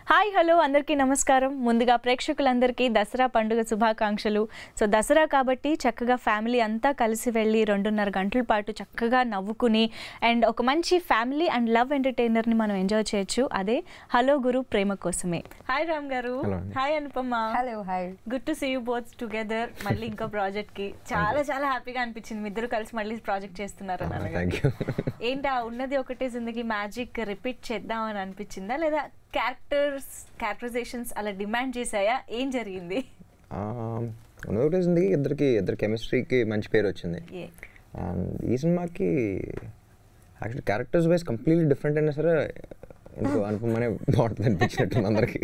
Hi hello అందరికీ నమస్కారం ముందుగా ప్రేక్షకులందరికీ దసరా పండుగ శుభాకాంక్షలు సో దసరా కాబట్టి చక్కగా ఫ్యామిలీ అంతా కలిసి వెళ్ళి రెండున్నర గంటల పాటు చక్కగా నవ్వుకుని అండ్ ఒక మంచి ఫ్యామిలీ అండ్ లవ్ ఎంటర్టైనర్ని మనం ఎంజాయ్ చేయొచ్చు అదే హలో గురు ప్రేమ కోసమే హాయ్ రామ్ గారు Hello అండి. Hi Anupama hello hi good to see you both together మళ్ళీ ఇంకో ప్రాజెక్ట్ కి చాలా చాలా హ్యాపీగా అనిపించింది మీ ఇద్దరు కలిసి మళ్ళీ ప్రాజెక్ట్ చేస్తున్నారు నాన్నగారు. థ్యాంక్ యూ ఏంటి ఆ ఉన్నది ఒకటే జిందగీ మ్యాజిక్ రిపీట్ చేద్దాం అని అనిపించిందా లేదా క్యారెక్టర్స్ క్యారెక్టరైజేషన్స్ అలా డిమాండ్ చేశాయా ఏం జరిగింది ఉన్నది ఇద్దరికి ఇద్దరు కెమిస్ట్రీకి మంచి పేరు వచ్చింది ఏ అండ్ ఈ సినిమాకి actually characters wise completely different అయినా సరే ఇంకో అనుపమనే బాగుంటుంది అనిపించినట్టు అందరికి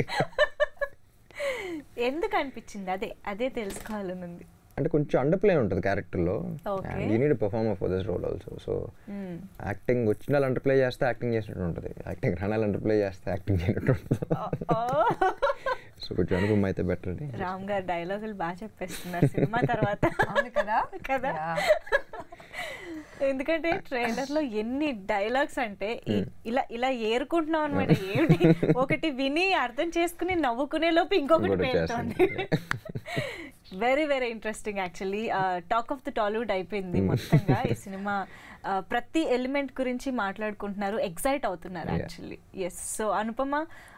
ఎందుకు అనిపించింది అదే అదే తెలుసుకోవాలని ఉంది అంటే కొంచెం అండర్ ప్లే ఉంటుంది క్యారెక్టర్లో Okay. And you need perform for this role also so hmm. Acting వచ్చిన వాళ్ళు అండర్ ప్లే చేస్తే యాక్టింగ్ చేసినట్టు ఉంటుంది యాక్టింగ్ రానాలు అండర్ ప్లే చేస్తే యాక్టింగ్ చేయనట్టు ఉంటుంది ఓ, సో కొంచెం అనుపమ అయితే బెటర్ అండి రామ్ గారు డైలాగులు బాగా చెప్పేస్తున్నారు సినిమా తర్వాత అవును కదా కదా ఎందుకంటే ట్రైలర్ లో ఎన్ని డైలాగ్స్ అంటే ఈ- ఇలా ఇలా ఏరుకుంటున్నాం అనమాట ఏమిటి ఒకటి విని అర్థం చేసుకుని నవ్వుకునే లోపు ఇంకొకటి ఇంకోటి పేరుతోంది very very interesting actually talk of the Tollywood అయిపోయింది మొత్తంగా ఈ సినిమా ఆ, ప్రతి ఎలిమెంట్ గురించి మాట్లాడుకుంటున్నారు ఎక్సైట్ అవుతున్నారు Yeah. Actually yes so Anupama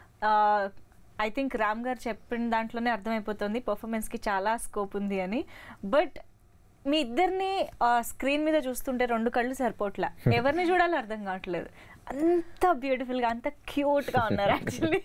I think Ram గారు చెప్పిన దాంట్లోనే అర్థమైపోతుంది performance కి చాలా స్కోప్ ఉంది అని బట్ మీ ఇద్దరిని స్క్రీన్ మీద చూస్తుంటే రెండు కళ్ళు సరిపోట్లా ఎవరిని చూడాలో అర్థం కావట్లేదు అంత beautiful గా అంత cute గా ఉన్నారు actually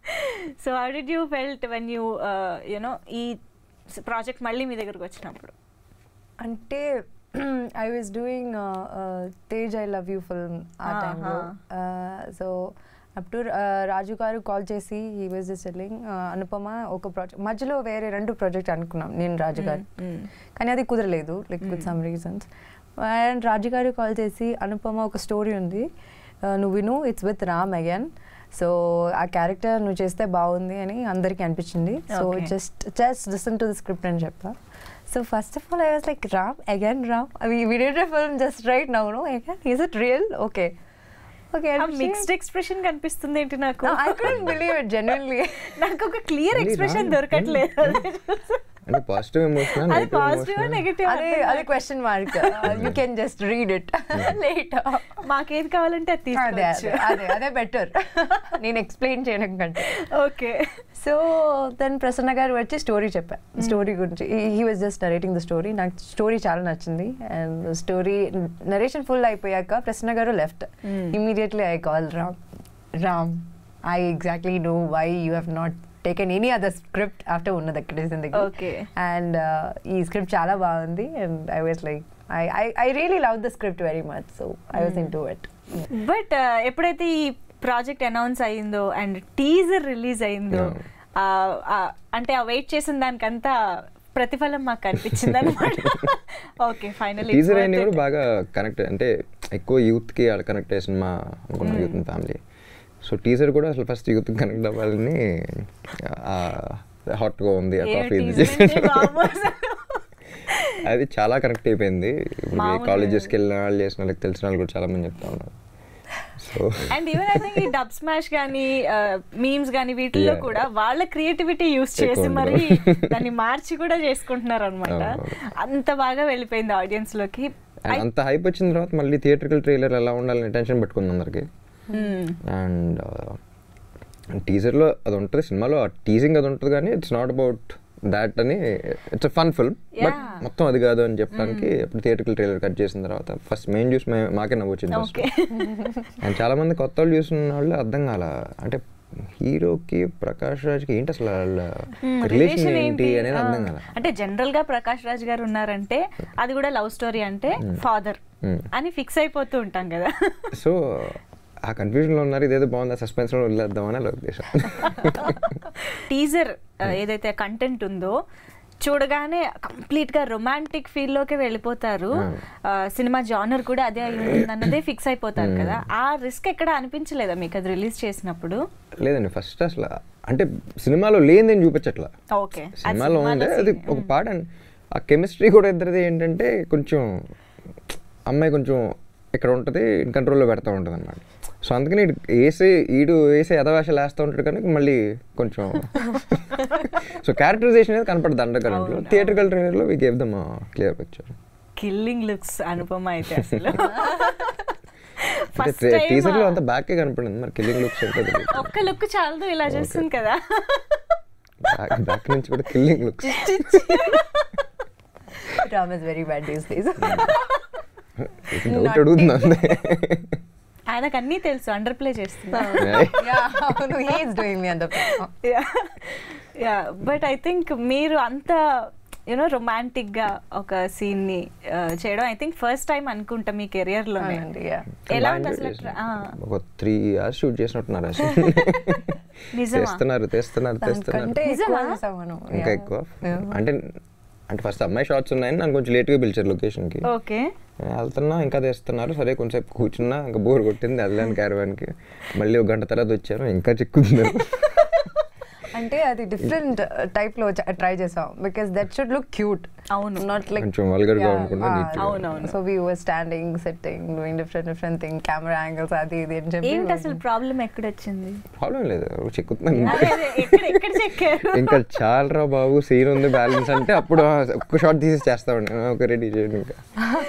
so how did you felt when you you know ఈ ప్రాజెక్ట్ మళ్ళీ మీ దగ్గరకు వచ్చినప్పుడు అంటే I was doing Tej I love you film ఆ టైంలో సో అప్ టు రాజు గారు కాల్ చేసి ఈ వాజ్ జస్ట్ సెల్లింగ్ అనుపమ ఒక ప్రాజెక్ట్ మధ్యలో వేరే రెండు ప్రాజెక్ట్ అనుకున్నాం నేను రాజు గారు కానీ అది కుదరలేదు like with some reasons and Raju గారు కాల్ చేసి అనుపమ ఒక స్టోరీ ఉంది Uh, నువ్వు విను it's with Ram again so ఆ క్యారెక్టర్ నువ్వు చేస్తే బాగుంది అని అందరికీ అనిపించింది so Okay. Just just listen to the script అని చెప్పా so first of all I was like Ram again Ram అవి video film just right now no again is it real okay okay mixed expression కనిపిస్తుంది ఏంటి నాకు I couldn't believe it genuinely నాకు ఒక clear Really, expression Ram? దొరకట్లేదు అంటే పాజిటివ్ ఎమోషన్ అది positive negative అదే అదే question mark you can just read it later మాకేది కావాలంటే అది అదే తీసుకోవచ్చు అదే అదే అదే బెటర్ నేను ఎక్స్ప్లెయిన్ చేయడం కంటే ఓకే సో దెన్ ప్రసన్న గారు వచ్చి స్టోరీ చెప్పా స్టోరీ గురించి he was just narrating the story నాకు స్టోరీ చాలా నచ్చింది అండ్ స్టోరీ నరేషన్ ఫుల్ అయిపోయాక ప్రసన్న గారు left immediately I call Ram Ram I exactly know why you have not taken any other script after ఉన్నది అక్కడే జిందగీ Okay. అండ్ ఈ స్క్రిప్ట్ చాలా బాగుంది and I was like I I I really love the script very much so I was into it but ఎప్పుడైతే ఈ project announce అయిందో and teaser release అయిందో Yeah. ఆ, ఆ, అంటే ఆ వెయిట్ చేసిన దానికంతా ప్రతిఫలం మాకు కనిపించింది అనమాట ఓకే ఫైనల్ టీజర్ అయిన కూడా బాగా కనెక్ట్ అంటే ఎక్కువ యూత్కి అలా కనెక్ట్ అయ్యే సినిమా అనుకున్నాం యూత్ ఫ్యామిలీ సో టీజర్ కూడా అసలు ఫస్ట్ యూత్ కనెక్ట్ అవ్వాలని హాట్గా ఉంది ఆ కాఫీ అది చాలా కనెక్ట్ అయిపోయింది ఇప్పుడు మామూలుగా కాలేజెస్కి వెళ్ళిన వాళ్ళు చేసిన వాళ్ళకి తెలిసిన వాళ్ళు కూడా చాలా మంది చెప్తా ఉన్నారు so and even I think ఈ డబ్ స్మాష్ కానీ మీమ్స్ కానీ వీటిల్లో Yeah. కూడా వాళ్ళ క్రియేటివిటీ యూస్ ఎక్కువ చేసి ఉంది. మరి దాన్ని మార్చి కూడా చేసుకుంటున్నారు అనమాట అవును. అంత బాగా వెళ్ళిపోయింది ఆడియన్స్ లోకి And అంత హైప్ వచ్చిన తర్వాత మళ్ళీ థియేట్రికల్ ట్రైలర్ ఎలా ఉండాలని టెన్షన్ పెట్టుకుంది అందరికి Hmm. అండ్ టీజర్లో అది ఉంటుంది సినిమాలో ఆ టీజింగ్ అది ఉంటుంది కానీ ఇట్స్ నాట్ అబౌట్ దాట్ అని it's a fun film but Yeah. మొత్తం అది కాదు అని చెప్పడానికి ఇప్పుడు థియేట్రికల్ ట్రైలర్ కట్ చేసిన తర్వాత ఫస్ట్ మెయిన్ చూసి మే- మాకే నవ్వు వచ్చింది ఫస్ట్ ఓకే అండ్ చాలా మంది కొత్త వాళ్ళు చూసిన వాళ్ళు అర్థం కాల అంటే హీరోకి ప్రకాష్ రాజ్కి ఏంటి అసలు వాళ్ళ రిలేషన్ ఏంటి అనేది అర్థం కాల అంటే జనరల్ గా ప్రకాష్ రాజ్ గారు ఉన్నారంటే అది కూడా లవ్ స్టోరీ అంటే ఫాదర్ Hmm. అని ఫిక్స్ అయిపోతూ ఉంటాం కదా సో ఆ కన్ఫ్యూజన్లో ఉన్నారు ఇదేదో బాగుంది ఆ సస్పెన్స్లో వదిలేద్దామని అలా ఉద్దేశం టీజర్ ఏదైతే కంటెంట్ ఉందో చూడగానే కంప్లీట్ గా రొమాంటిక్ ఫీల్ లోకి వెళ్ళిపోతారు ఆ, సినిమా జానర్ కూడా అదే అయి ఉంటుంది అన్నదే ఫిక్స్ అయిపోతారు కదా ఆ రిస్క్ ఎక్కడ అనిపించలేదా మీకు అది రిలీజ్ చేసినప్పుడు లేదండి ఫస్ట్ అసలు అంటే సినిమాలో లేనిదేం చూపించట్లా ఓకే సినిమాలో ఉంది అది ఒక పాట అండి ఆ కెమిస్ట్రీ కూడా ఇద్దరిది ఏంటంటే కొంచెం అమ్మాయి కొంచెం ఇక్కడ ఉంటుంది కంట్రోల్లో పెడతా ఉంటుంది అనమాట సో అందుకని ఈడు వేసే ఈడు వేసే యథావేషాలు వేస్తూ ఉంటాడు కనుక మళ్ళీ కొంచెం సో క్యారెక్టరైజేషన్ అనేది కనపడదు అండర్ కరెంట్లో థియేటర్కల్ ట్రైలర్లో we gave them clear picture killing looks Anupama అయితే అసలు అంటే ఫస్ట్ టైం టీజర్లో అంత బ్యాకే కనపడింది మరి కిల్లింగ్ లుక్స్ ఏంటో తెలియదు ఒక్క లుక్ చాలదు ఇలా చేస్తుంది కదా బ్యాక్ బ్యాక్ నుంచి కూడా killing looks Ram is very bad these days. Doubt అడుగుతుంది అంతే ఆయనకు అన్నీ తెలుసు అండర్ ప్లే చేస్తున్నా yeah, no, he is doing me under. Yeah but I think మీరు అంత యూనో రొమాంటిక్ గా ఒక సీన్ ని uh, చేయడం ఐ థింక్ ఫస్ట్ టైం అనుకుంటా మీ కెరియర్ లోనే అవునండి, yeah. ఎలా బాగా ఉంది enjoy అసలు చేశాను. ఆ, ఒక త్రీ అవర్స్ షూట్ చేసినట్టున్నారు అసలు నిజమా తెస్తున్నారు తెస్తున్నారు తెస్తున్నారు దానికంటే నిజమా? ఎక్కువ చేసాం మనం. ఇంకా Yeah. ఎక్కువ Yeah. అంటే అంటే ఫస్ట్ అమ్మాయి షార్ట్స్ ఉన్నాయని నన్ను కొంచెం లేట్గా పిలిచారు లొకేషన్కి ఓకే వెళ్తున్నా ఇంకా తెస్తున్నారు సరే కొంచెంసేపు కూర్చున్నా ఇంకా బోర్ కొట్టింది వెళ్ళాను క్యారవాన్కి మళ్ళీ ఒక గంట తర్వాత వచ్చాను ఇంకా చిక్కుతున్నారు అంటే అది డిఫరెంట్ టైప్ లో ట్రై చేసాం because that should look cute అవును. నాట్ లైక్ కొంచెం vulgar గా ఉండకుండా neat గా. అవునవును. So we were standing setting doing different different thing camera angles అది ఇది అని చెప్పి ఏంటి అసలు ప్రాబ్లం ఎక్కడ వచ్చింది ప్రాబ్లం లేదు చిక్కుతున్నాను అదే అదే ఎక్కడ ఎక్కడ చెక్కారు ఇంకా చాలరా బాబు సీన్ ఉంది బ్యాలెన్స్ అంటే అప్పుడు ఆ, ఒక్క షాట్ తీసి చేస్తామండి ఒక రెడీ చేయండి ఇంకా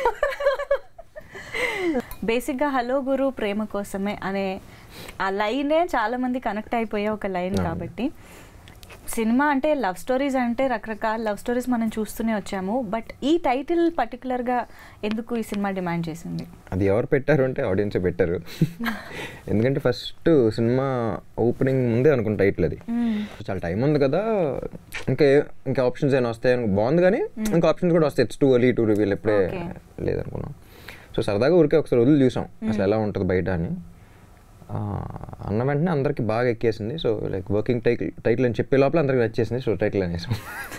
బేసిక్గా హలో గురు ప్రేమ కోసమే అనే ఆ లైనే చాలా మంది కనెక్ట్ అయిపోయే ఒక లైన్ అవును. కాబట్టి సినిమా అంటే లవ్ స్టోరీస్ అంటే రకరకాల లవ్ స్టోరీస్ మనం చూస్తూనే వచ్చాము బట్ ఈ టైటిల్ పర్టికులర్గా ఎందుకు ఈ సినిమా డిమాండ్ చేసింది అది ఎవరు పెట్టారు అంటే ఆడియన్సే పెట్టారు ఎందుకంటే ఫస్ట్ సినిమా ఓపెనింగ్ ముందే అనుకున్న టైటిల్ అది చాలా టైం ఉంది కదా ఇంకా ఏ- ఇంకా ఆప్షన్స్ ఏమైనా వస్తాయి అనుకో బాగుంది కానీ ఇంకా ఆప్షన్స్ కూడా వస్తాయి it's too early to reveal ఎప్పుడే Okay. లేదనుకున్నాం సో సరదాగా ఊరికే ఒకసారి వదిలి చూసాం అసలు ఎలా ఉంటుంది బయట అని ఆ, అన్న వెంటనే అందరికి బాగా ఎక్కేసింది so like working title title అని చెప్పే లోపల అందరికి నచ్చేసింది సో టైటిల్ అనేసాం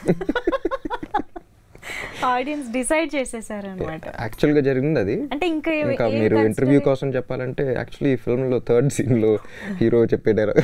ఆడియన్స్ డిసైడ్ చేసేసారు అనమాట యాక్చువల్గా జరిగింది అది అంటే ఇంకా ఏ- ఇంకా ఏం మీరు consider- ఇంటర్వ్యూ కోసం చెప్పాలంటే యాక్చువల్లీ ఈ ఫిల్మ్లో థర్డ్ సీన్లో హీరో చెప్పే డైలాగ్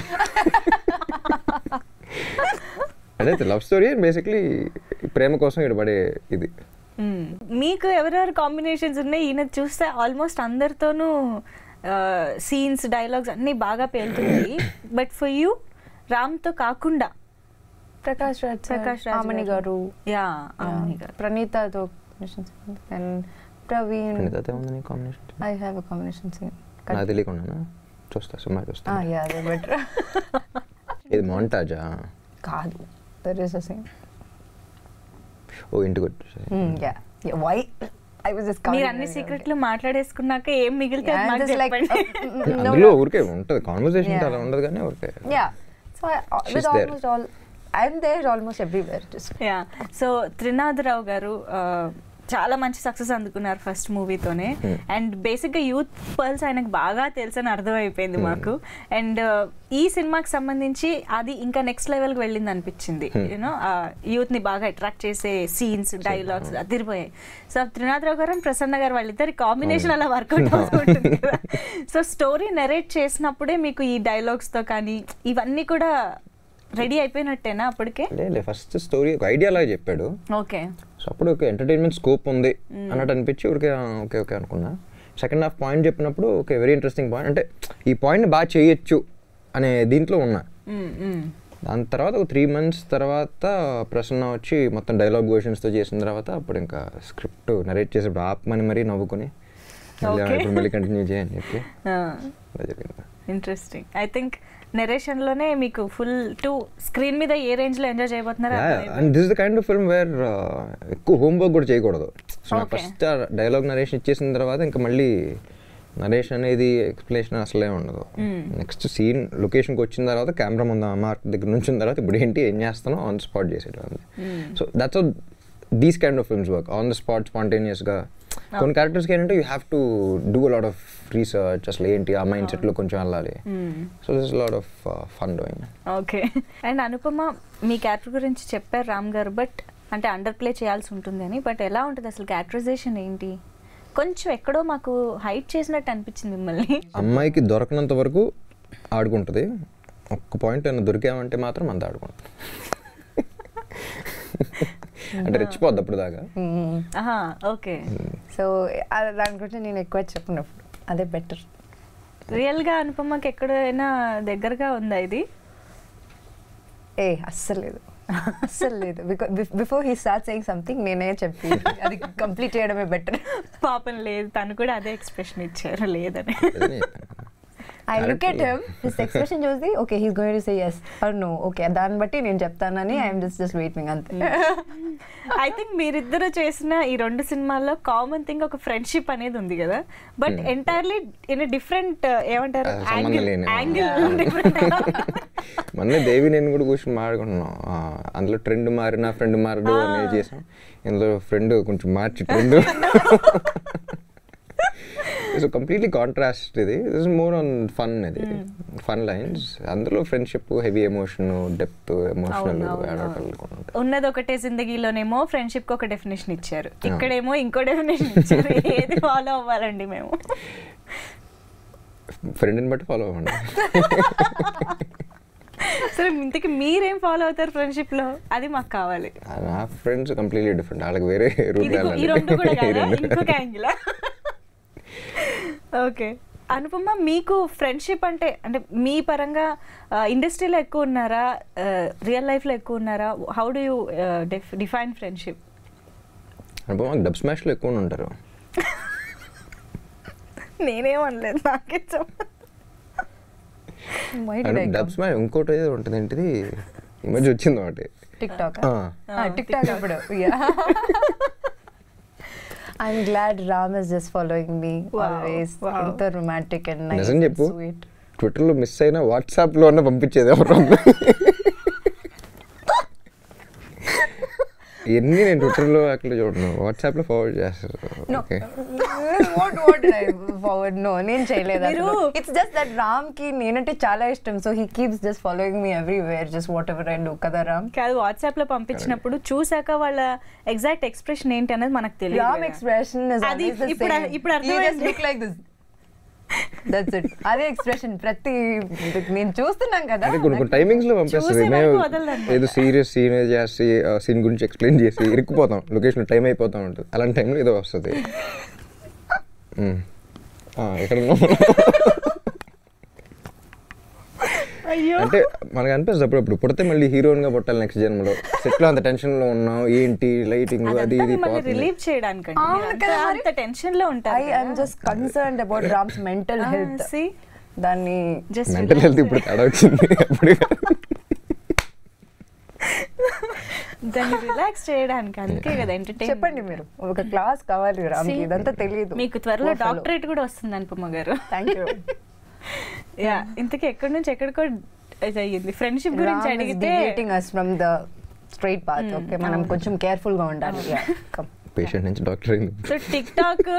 అదే లవ్ స్టోరీ బేసిక్లీ ప్రేమ కోసం ఇక్కడ పడే ఇది మ్మ్. మీకు ఎవరెవరు కాంబినేషన్స్ ఉన్నాయి ఈయన చూస్తే ఆల్మోస్ట్ అందరితోనూ సీన్స్ డైలాగ్స్ అన్నీ బాగా పేలుతున్నాయి బట్ ఫర్ యూ రామ్తో కాకుండా ప్రకాష్ రాజ్ ప్రకాష్ రాజ్ ఆమని గారు. గారు యా ఆమని గారు ప్రణీతతో అండ్ ప్రవీణ్ ప్రణీతతో ఉంది నీ combination I have a combination scene నాకు తెలియకుండా చూస్తా సినిమా చూస్తా యా అదే బెటర్ ఇది మోంటాజా కాదు దర్ ఇస్ అ సీన్ ఓ ఇంటికి వచ్చేసి yeah why I was just మీరు అన్ని సీక్రెట్లు మాట్లాడేసుకున్నాక ఏం మిగిలితే అది మాకు just like, చెప్పండి uh, no, అందులో no. ఊరికే ఉంటుంది కాన్వర్సేషన్ Yeah. అలా ఉండదు కానీ ఊరికే Yeah. So I, uh, She's with there. almost all, I'm there almost everywhere. Just yeah so Trinatharao గారు ఆ, చాలా మంచి సక్సెస్ అందుకున్నారు ఫస్ట్ మూవీతోనే Hmm. అండ్ బేసిక్గా యూత్ పర్ల్స్ ఆయనకు బాగా తెలుసని అర్థమైపోయింది Hmm. మాకు అండ్ ఈ సినిమాకి సంబంధించి అది ఇంకా నెక్స్ట్ లెవెల్కి వెళ్ళింది అనిపించింది Hmm. యూనో యూత్ని బాగా అట్రాక్ట్ చేసే సీన్స్ డైలాగ్స్ అదిరిపోయాయి సో త్రినాథరావు గారు అండ్ ప్రసన్న గారు వాళ్ళిద్దరి కాంబినేషన్ అలా వర్కౌట్ అవుతుంటుంది కదా సో స్టోరీ నెరేట్ చేసినప్పుడే మీకు ఈ డైలాగ్స్తో కానీ ఇవన్నీ కూడా రెడీ అయిపోయినట్టేనా అప్పటికే లేదు ఫస్ట్ స్టోరీ ఒక ఐడియా లాగా చెప్పాడు ఓకే సో అప్పుడు ఒక ఎంటర్టైన్మెంట్ స్కోప్ ఉంది అన్నట్టు అనిపించి ఊరికే ఆ, ఓకే ఓకే అనుకున్నా సెకండ్ హాఫ్ పాయింట్ చెప్పినప్పుడు ఓకే వెరీ ఇంట్రెస్టింగ్ పాయింట్ అంటే ఈ పాయింట్ బాగా చేయొచ్చు అనే దీంట్లో ఉన్నా మ్మ్, మ్మ్. దాని తర్వాత ఒక త్రీ మంత్స్ తర్వాత ప్రసన్న వచ్చి మొత్తం డైలాగ్ వర్షన్స్తో చేసిన తర్వాత అప్పుడు ఇంకా స్క్రిప్ట్ నరేట్ చేసేప్పుడు ఆపమని మరీ నవ్వుకొని మళ్ళీ Okay. ఇప్పుడు మళ్ళీ కంటిన్యూ చేయని చెప్పి ఆ, అలా జరిగింది ఇంట్రెస్టింగ్ ఐ థింక్ నెరేషన్ లోనే మీకు ఫుల్ టు స్క్రీన్ మీద ఏ రేంజ్ లో ఎంజాయ్ చేయబోతున్నారో and this the kind of film where ఎక్కువ హోంవర్క్ కూడా చేయకూడదు సో నాకు Okay. ఫస్ట్ డైలాగ్ నరేషన్ ఇచ్చేసిన తర్వాత ఇంకా మళ్ళీ నరేషన్ అనేది ఎక్స్ప్లెనేషన్ అసలే ఉండదు Mm. నెక్స్ట్ సీన్ లొకేషన్కి వచ్చిన తర్వాత కెమెరా ముందు మార్క్ దగ్గర నుంచి తర్వాత ఇప్పుడు ఏంటి ఏం చేస్తానో ఆన్ స్పాట్ చేసేటప్పుడు so that's these kind of films work on the spot స్పాంటేనియస్గా కొన్ని క్యారెక్టర్స్కి ఏంటంటే you have to do lot of research అసలు ఏంటి ఆ మైండ్ సెట్లో కొంచెం వెళ్ళాలి so this lot of fun doing okay and Anupama మీ క్యారెక్టర్ గురించి చెప్పారు రామ్ గారు బట్ అంటే అండర్ ప్లే చేయాల్సి ఉంటుంది అని బట్ ఎలా ఉంటుంది అసలు క్యారెక్టరైజేషన్ ఏంటి కొంచెం ఎక్కడో మాకు హైట్ చేసినట్టు అనిపించింది మిమ్మల్ని అమ్మాయికి దొరకనంత వరకు ఆడుకుంటుంది ఒక్క పాయింట్ ఏమైనా దొరికామంటే మాత్రం అంత ఆడుకుంటుంది అంటే రెచ్చిపోద్ది అప్పుడు దాకా ఆహా ఓకే సో దాని గురించి నేను ఎక్కువ చెప్పినప్పుడు అదే బెటర్ రియల్ గా అనుపమకి ఎక్కడైనా దగ్గరగా ఉందా ఇది ఏ అస్సలు లేదు అస్సలు లేదు because before he start saying something నేనే చెప్పి అది కంప్లీట్ చేయడమే బెటర్ పాపం లేదు తను కూడా అదే ఎక్స్ప్రెషన్ ఇచ్చారు లేదని అదే చెప్పాను. I look at him his expression చూసి okay he's going to say yes or no okay దాన్ని బట్టి నేను చెప్తానని ఐఎమ్ జస్ట్ జస్ట్ వెయిటింగ్ అంతే ఐ థింక్ మీరిద్దరు చేసిన ఈ రెండు సినిమాల్లో కామన్ థింగ్ ఒక ఫ్రెండ్షిప్ అనేది ఉంది కదా బట్ ఎంటైర్లీ ఇన్ డిఫరెంట్ ఏమంటారు అది సంబంధం లేని- యాంగిల్ మొన్న దేవి నేను కూడా కూర్చొని మాట్లాడుకుంటున్నాం ఆ, అందులో ట్రెండ్ మారిన ఫ్రెండ్ మారడు అని చేసాం ఇందులో ఫ్రెండ్ కొంచెం మార్చి ట్రెండ్ సో కంప్లీట్లీ కాంట్రాస్ట్ ఇది దిస్ మోర్ ఆన్ ఫన్ ఇది ఫన్ లైన్స్ అందులో friendship heavy emotion depth emotional ఉన్నది ఒకటే జిందగీలోనేమో ఫ్రెండ్షిప్ కి ఒక డెఫినేషన్ ఇచ్చారు ఇక్కడేమో ఇంకో డెఫినేషన్ ఇచ్చారు ఏది ఫాలో అవ్వాలండి మేము ఫ్రెండ్ని బట్టి ఫాలో అవ్వండి సరే ఇంతకి మీరేం ఫాలో అవుతారు ఫ్రెండ్షిప్ లో అది మాకు కావాలి నా ఫ్రెండ్స్ కంప్లీట్లీ డిఫరెంట్ వాళ్ళకి వేరే రూట్ ఇది ఈ రెండు కూడా కాదా ఇంకొక వెళ్ళాలి యాంగిల్ ఓకే అనుపమ మీకు ఫ్రెండ్షిప్ అంటే అంటే మీ పరంగా ఇండస్ట్రీలో ఎక్కువ ఉన్నారా రియల్ లైఫ్లో ఎక్కువ ఉన్నారా how do you define friendship Anupama డబ్ స్మాష్లో ఎక్కువ ఉంటారు నేనేం అనలేదు నాకే చెప్ప డబ్ స్మాష్ ఇంకోటి ఏదో ఉంటుంది ఏంటిది ఈ మధ్య వచ్చింది ఒకటి టిక్ టాక్ ఆ. టిక్ టాక్ ఇప్పుడు I'm glad Ram is just following me Wow, always wow. ఎంత రొమాంటిక్ అండ్ నిజం చెప్పు స్వీట్ ట్విట్టర్లో మిస్ అయినా వాట్సాప్లో అన్న పంపించేది ఎవరు ఇవన్నీ నేను ట్విట్టర్లో అట్లా చూడను వాట్సాప్లో ఫార్వర్డ్ చేస్తారు No. Okay what what did I forward? No, నేను చేయలేదు మీరు- ఇట్స్ జస్ట్ దట్ రామ్ కి నేనంటే చాలా ఇష్టం so he keeps just following me everywhere just whatever I do కదా రామ్ కాదు వాట్సాప్ లో పంపించినప్పుడు చూసాక వాళ్ళ ఎగ్జాక్ట్ ఎక్స్ప్రెషన్ ఏంటి అనేది మనకు తెలియదు రామ్ కదా. ఎక్స్ప్రెషన్ ఇస్ అది ఇప్పుడు- ఇప్పుడు అర్థమైంది. Look like this that's it అదే ఎక్స్ప్రెషన్ ప్రతి నేను చూస్తున్నాం కదా అంటే కొన్ని కొన్ని టైమింగ్స్ లో పంపిస్తుంది చూసే మేము వరకు వదలదన్నమాట. ఏదో సీరియస్ సీన్ చేసి సీన్ గురించి ఎక్స్ప్లెయిన్ చేసి ఇరుక్కుపోతాం లొకేషన్ టైం అయిపోతా ఉంటుంది అలాంటి టైంలో ఏదో వస్తుంది ఉమ్. ఆ, ఎక్కడ ఉన్నాం మనం? అయ్యో అంటే మనకు అనిపిస్తుంది అప్పుడప్పుడు పుడితే మళ్ళీ హీరోయిన్ గా పుట్టాలి నెక్స్ట్ జన్మలో సెట్ లో అంత టెన్షన్ లో ఉన్నాం ఏంటి లైటింగ్ అది అదంతా ఇది మిమ్మల్ని పోతుంది రిలీవ్ చేయడానికి అవును కదా మరి. అంత టెన్షన్ లో ఐ ఉంటారు I'm just concerned about Ram's mental health దాన్ని జస్ట్ మెంటల్ హెల్త్ ఇప్పుడు తేడా వచ్చింది అప్పుడు దాన్ని రిలాక్స్ చేయడానికి అందుకే కదా ఎంటర్టైన్ చెప్పండి మీరు ఒక క్లాస్ కావాలి రామ్కి ఇదంతా తెలియదు మీకు త్వరలో డాక్టరేట్ కూడా వస్తుంది అనుపమ గారు థ్యాంక్ యూ యా ఇంతకీ ఎక్కడి నుంచి ఎక్కడికో ఇది అయ్యింది ఫ్రెండ్షిప్ గురించి అడిగితే deleting us from the straight path okay మనం కొంచెం కేర్ఫుల్ గా ఉండాలి Yeah, come. పేషెంట్ నుంచి డాక్టర్ అయింది so TikTok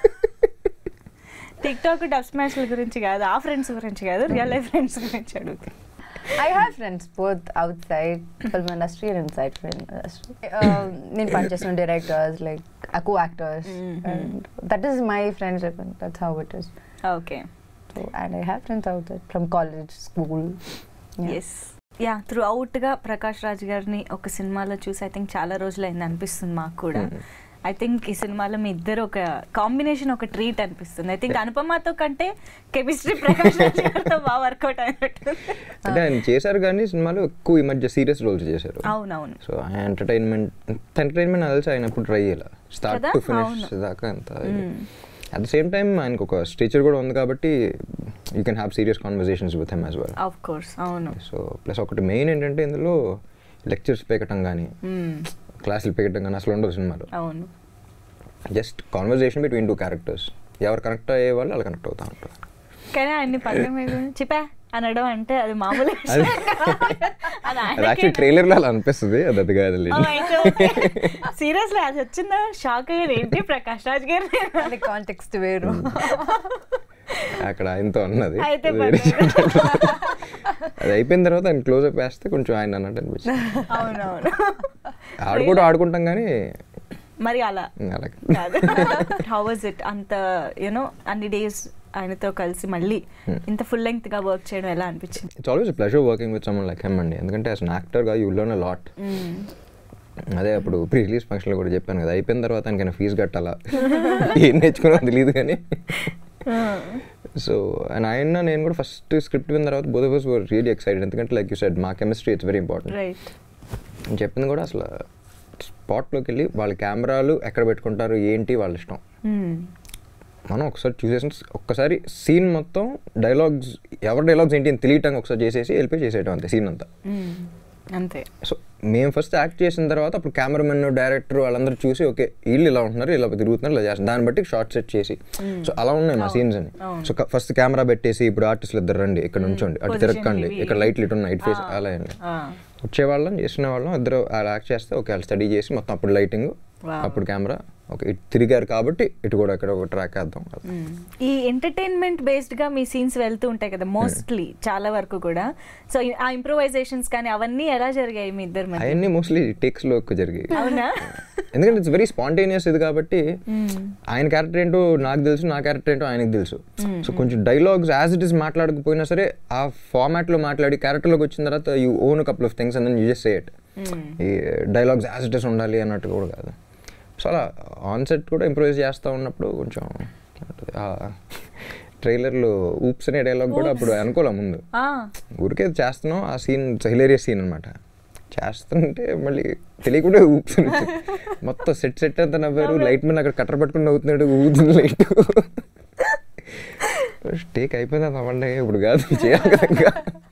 TikTok డబ్ స్మాష్ల గురించి కాదు ఆ ఫ్రెండ్స్ గురించి కాదు రియల్ లైఫ్ ఫ్రెండ్స్ గురించి అడుగుతాను I have friends both outside film industry and inside film industry. Um, నేను పనిచేసిన directors like co actors and that is my friendship and that's how it is okay so and I have friends out that from college school yes yeah through అవుట్గా ప్రకాష్ రాజ్ గారిని ఒక సినిమాలో చూసి I think చాలా రోజులు అయింది అనిపిస్తుంది మాకు కూడా ఐ థింక్ ఈ సినిమాలో మీ ఇద్దరు ఒక కాంబినేషన్ ఒక ట్రీట్ అనిపిస్తుంది ఐ థింక్ అనుపమతో కంటే కెమిస్ట్రీ ప్రకాష్ రాజ్ గారితో బాగా వర్కౌట్ అయినట్టు అంటే ఆయన చేశారు కానీ సినిమాలో ఎక్కువ ఈ మధ్య సీరియస్ రోల్స్ చేశారు అవునవును సో ఆయన ఎంటర్టైన్మెంట్ ఎంటర్టైన్మెంట్ తెలిసి ఆయన ఎప్పుడు ట్రై చేయాలి స్టార్ట్ కదా? టు ఫినిష్ అవును. దాకా ఎంత అట్ ద సేమ్ టైం ఆయనకు ఒక స్టేచర్ కూడా ఉంది కాబట్టి you can have serious conversations with him as well of course అవును సో ప్లస్ ఒకటి మెయిన్ ఏంటంటే ఇందులో లెక్చర్స్ పెకటం కానీ మ్మ్. క్లాసులు పెకటం కానీ అసలు ఉండదు సినిమాలో అవును just conversation between two characters ఎవరు కనెక్ట్ అయ్యే వాళ్ళు వాళ్ళు కనెక్ట్ అవుతా ఉంటారు కానీ ఆయన్ని పక్కన పెట్టుకుని, చిపా అనడం అంటే అది మామూలు అది అది అది ఆయనకే యాక్చువల్లీ ట్రైలర్లో అలా అనిపిస్తుంది అది అది కాదు సీరియస్లీ అది వచ్చిందా షాక్ అయ్యారు ఏంటి ప్రకాష్ రాజ్ గారు అది కాంటెక్స్ట్ వేరు అక్కడ ఆయనతో అన్నది అయితే అది వేరే పర్లేదు. చోట. అది అయిపోయిన తర్వాత ఆయన క్లోజ్ అప్ వేస్తే కొంచెం ఆయన అన్నట్టు అనిపించింది అవునవును ఆడుకోవడం ఆడుకుంటాం కానీ మరి అలా అలాగే కాదు హౌ వాజ్ ఇట్ అంత యూనో అన్ని డేస్ ఆయనతో కలిసి మళ్ళీ ఇంత ఫుల్ లెంగ్త్ గా వర్క్ చేయడం ఎలా అనిపించింది it's always pleasure working with someone like him అండి ఎందుకంటే యాజ్ అన్ యాక్టర్గా యూ లర్న్ అ లాట్ అదే అప్పుడు ప్రీ రిలీజ్ ఫంక్షన్లో కూడా చెప్పాను కదా అయిపోయిన తర్వాత ఆయనకైనా ఫీజు కట్టాలా ఏం నేర్చుకున్నా తెలియదు కానీ సో అండ్ ఆయన నేను కూడా ఫస్ట్ స్క్రిప్ట్ విన్న తర్వాత బోధ వాస్ వర్ రియలీ ఎక్సైటెడ్ ఎందుకంటే లైక్ యూ సెడ్ మా chemistry it's very important right నేను చెప్పింది కూడా అసలు స్పాట్లోకి వెళ్ళి వాళ్ళ కెమెరాలు ఎక్కడ పెట్టుకుంటారు ఏంటి వాళ్ళ ఇష్టం మనం ఒకసారి చూసేసి ఒక్కసారి సీన్ మొత్తం డైలాగ్స్ ఎవరి డైలాగ్స్ ఏంటి అని తెలియటానికి ఒకసారి చేసేసి వెళ్ళిపోయి చేసేయటం అంతే సీన్ అంతా అంతే సో మేము ఫస్ట్ యాక్ట్ చేసిన తర్వాత అప్పుడు కెమెరామెన్ డైరెక్టర్ వాళ్ళందరూ చూసి ఓకే వీళ్ళు ఇలా ఉంటున్నారు ఇలా తిరుగుతున్నారు ఇలా చేస్తున్నారు దాన్ని బట్టి షార్ట్ సెట్ చేసి సో అలా ఉన్నాయి మా సీన్స్ అని సో ఫస్ట్ కెమెరా పెట్టేసి ఇప్పుడు ఆర్టిస్టులు ఇద్దరు రండి ఇక్కడ నుంచోండి అటు Position తిరగకండి ఇవి. ఇక్కడ లైట్లు ఇటు ఉన్నాయి ఇటు ఫేస్ అలా అండి వచ్చేవాళ్ళం చేసిన వాళ్ళం ఇద్దరు అలా యాక్ట్ చేస్తే ఓకే వాళ్ళు స్టడీ చేసి మొత్తం అప్పుడు లైటింగ్ Wow. అప్పుడు కెమెరా ఓకే ఇటు తిరిగారు కాబట్టి ఇటు కూడా ఇక్కడ ఒక ట్రాక్ వేద్దాం ఈ ఎంటర్టైన్మెంట్ బేస్డ్ గా మీ సీన్స్ వెళ్తూ ఉంటాయి కదా మోస్ట్లీ చాలా వరకు కూడా సో ఆ ఇంప్రూవైజేషన్స్ కానీ అవన్నీ ఎలా జరిగాయి మీ ఇద్దరి మధ్య అవన్నీ మోస్ట్లీ టేక్స్లో ఎక్కువ జరిగాయి అవునా ఎందుకంటే ఇట్స్ వెరీ స్పాంటేనియస్ ఇది కాబట్టి ఆయన క్యారెక్టర్ ఏంటో నాకు తెలుసు నా క్యారెక్టర్ ఏంటో ఆయనకు తెలుసు సో కొంచెం డైలాగ్స్ యాజ్ ఇట్ ఈస్ మాట్లాడకపోయినా సరే ఆ ఫార్మాట్లో మాట్లాడి క్యారెక్టర్లోకి వచ్చిన తర్వాత you own couple of things and then you just say it ఈ డైలాగ్స్ యాజ్ ఇట్ ఈస్ ఉండాలి అన్నట్టు కూడా కాదు సో అలా ఆన్ సెట్ కూడా ఇంప్రూవైజ్ చేస్తూ ఉన్నప్పుడు కొంచెం ట్రైలర్లో ఊప్స్ అనే డైలాగ్ కూడా అప్పుడు అనుకోలే ముందు ఆ, ఊరికే చేస్తున్నాం ఆ సీన్ హిలేరియస్ సీన్ అనమాట చేస్తుంటే మళ్ళీ తెలియకుండా ఊపుతూ మొత్తం సెట్ సెట్ అంతా నవ్వారు లైట్ మీద అక్కడ కట్టర్ పట్టుకుని నవ్వుతున్నాడు ఊదుతుంది లైట్ టేక్ అయిపోయింది నవ్వండి ఇప్పుడు కాదు చేయాలి కదా ఇంకా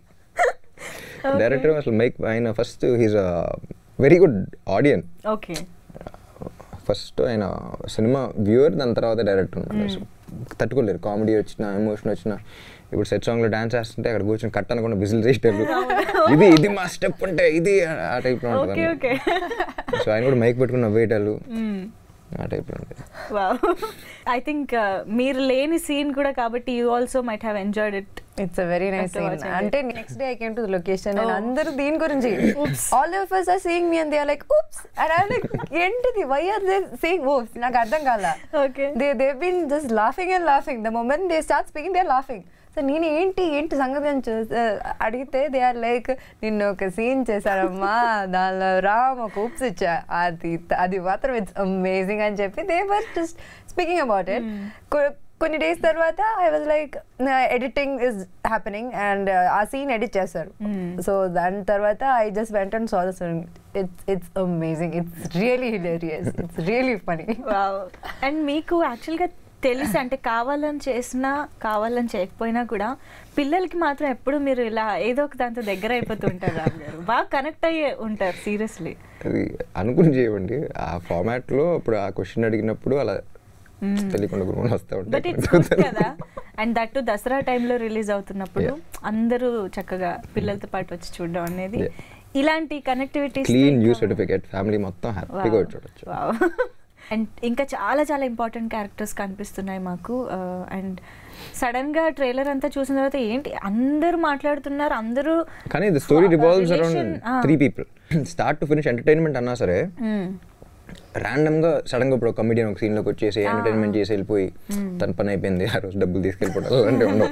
డైరెక్టర్ అసలు మైక్ ఆయన first he's very good audience okay first ఆయన సినిమా వ్యూవర్ దాని తర్వాత డైరెక్టర్ ఉన్నాడు సో తట్టుకోలేరు కామెడీ వచ్చిన ఎమోషన్ వచ్చిన ఇప్పుడు సెట్ సాంగ్ లో డాన్స్ చేస్తుంటే అక్కడ కూర్చొని కట్ అనకుండా బిజిల్ చేసేటప్పుడు ఇది ఇది మా స్టెప్ అంటే ఇది ఆ టైప్ లో ఓకే ఉంటుంది ఓకే సో ఆయన కూడా మైక్ పెట్టుకుని నవ్వేటాలు ఆ టైప్ లో ఉంటుంది వావ్ ఐ థింక్ మీరు లేని సీన్ కూడా కాబట్టి you also might have enjoyed it it's a very nice After scene watching అంటే next day I came to the location and Oh. అందరూ దీని గురించి all of us are seeing me and they are like oops and I'm like ఏంటిది why are they saying oops నాకు అర్థం కాల Okay. they they've been just laughing and laughing the moment they start speaking they're laughing so నేను ఏంటి ఏంటి సంగతి అని చూ అడిగితే దే ఆర్ లైక్ నిన్ను ఒక సీన్ చేశారమ్మా దానిలో రామ్ ఒక ఉప్స్ ఇచ్చా అది అది మాత్రం ఇట్స్ అమేజింగ్ అని చెప్పి they were just speaking about it కొన్ని డేస్ తర్వాత I was like editing is happening and ఆ సీన్ ఎడిట్ చేస్తారు సో దాని తర్వాత I just went and saw the it's it's amazing it's really hilarious it's really funny wow and మీకు యాక్చువల్గా తెలిసి అంటే కావాలని చేసినా కావాలని చేయకపోయినా కూడా పిల్లలకి మాత్రం ఎప్పుడు మీరు ఇలా ఏదో ఒక దాంతో దగ్గర అయిపోతుంటారు రామ్ గారు బాగా కనెక్ట్ అయ్యే ఉంటారు సీరియస్లీ అది అనుకుని చేయమండి ఆ ఫార్మాట్ లో ఇప్పుడు ఆ క్వశ్చన్ అడిగినప్పుడు అలా తెలియకుండా గురువుని వస్తూ బట్ ఇట్స్ గుడ్ ఉంటాయి కదా అండ్ దట్ దసరా టైంలో రిలీజ్ అవుతున్నప్పుడు Yeah. అందరూ చక్కగా పిల్లలతో పాటు వచ్చి చూడడం అనేది Yeah. ఇలాంటి connectivity clean U certificate family మొత్తం హ్యాపీగా వచ్చి చూడొచ్చు అండ్ ఇంకా చాలా చాలా ఇంపార్టెంట్ క్యారెక్టర్స్ కనిపిస్తున్నాయి మాకు అండ్ సడన్ గా ట్రైలర్ అంతా చూసిన తర్వాత ఏంటి అందరూ మాట్లాడుతున్నారు అందరూ కానీ the story uh, revolves relation, around uh. Three people start to finish entertainment అన్నా సరే మ్మ్. ర్యాండమ్ గా సడన్ గా ఇప్పుడు కమిడియన్ ఒక సీన్ లోకి వచ్చేసి ఎంటర్టైన్మెంట్ చేసి వెళ్ళిపోయి తన పని అయిపోయింది ఆ రోజు డబ్బులు తీసుకెళ్ళిపోవడం అలాంటివి ఉండవు